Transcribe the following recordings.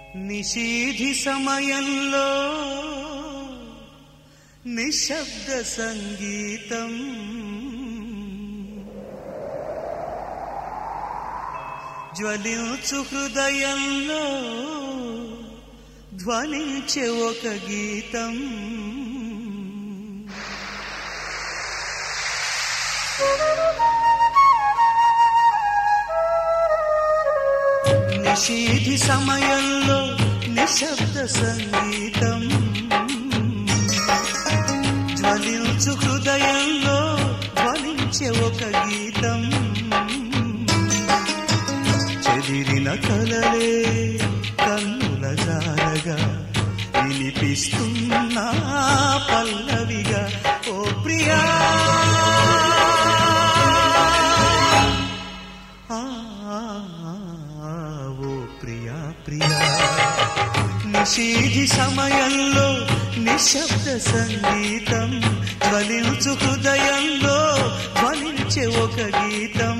నిషీధి సమయంలో నిశ్శబ్ద సంగీతం జ్వలించు హృదయంలో ధ్వనించే ఒక గీతం నిషీధి సమయంలో నిశ్శబ్ద సంగీతం జ్వలించు హృదయంలో ధ్వనించే ఒక గీతం చెదిరిన కలలే కన్నుల జారగా వినిపిస్తున్నా పల్లవిగా ఓ ప్రియా ఆ, ఓ ప్రియా ప్రియా నిషీధి సమయంలో నిశ్శబ్ద సంగీతం ధ్వనించు హృదయంలో ధ్వనించే ఒక గీతం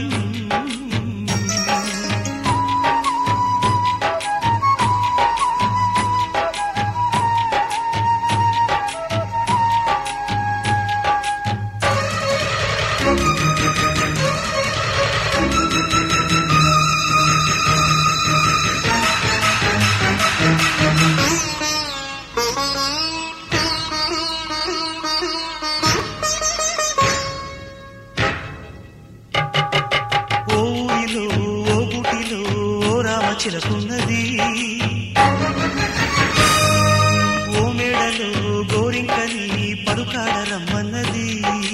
ఓ ఊరిలో ఓ గుడిలో ఓ రామచిలకున్నది ఓ మేడలో గోరింకని పరుకాడ రమ్మన్నది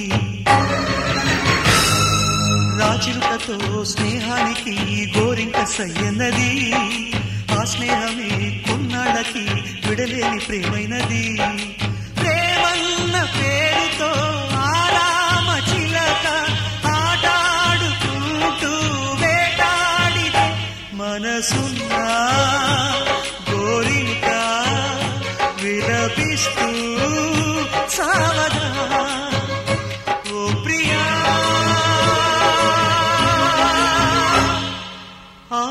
రాచిరుకతో స్నేహానికి గోరింక సయ్యన్నది ఆ స్నేహమే కొన్నాళ్ళకి విడలేని ప్రేమైనది ప్రేమన్న పేరుతో ఆరామ చిలక ఆటాడుకుంటూ వేటాడితే మనసున్న గోరింక విలపిస్తూ సావదా ఓ ప్రియా ఆ,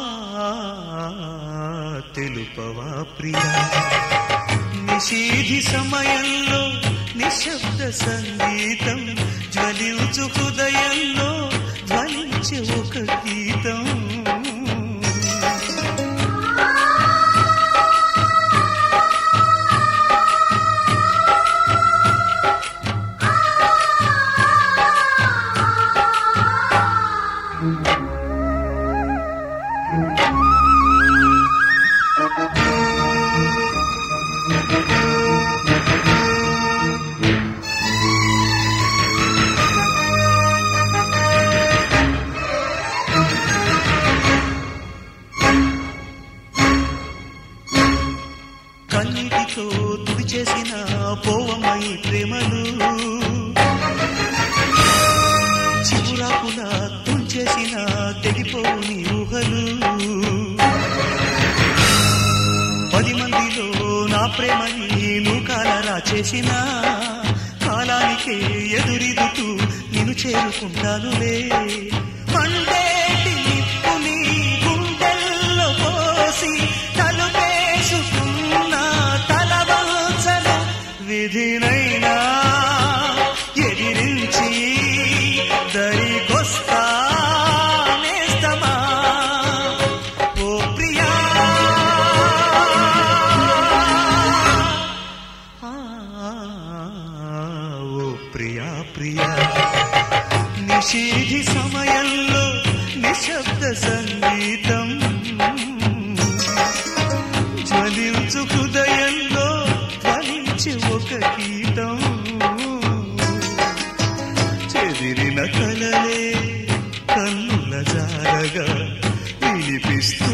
తెలుపవా ప్రియా నిషీధి సమయంలో నిశ్శబ్ద సంగీతం జ్వలించు హృదయంలో ధ్వనించే ఒక గీతం కన్నీటితో తుడిచేసిన పోవమై ప్రేమలు చివురాకులా తుంచేసిన తెగిపోవు నీ ఊహలు పది మందిలో నా ప్రేమని నూకాలరా చేసిన కాలానికే ఎదురిదుతూ నిన్ను చేరుకుంటానులే మండేటి నిప్పుని గుండెల్లో పోసి తలుపేసుకున్న తలవంచను విధినైనా ఎదిరించి దరికొస్తా నేస్తమా ఓ ప్రియా ఆ, ఓ ప్రియా ప్రియా నిషీధి సమయంలో నిశ్శబ్ద సంగీతం జ్వలించు హృదయంలో ధ్వనించి ఒక గీతం చెదిరిన కలలే కన్నుల జారగా వినిపిస్తూ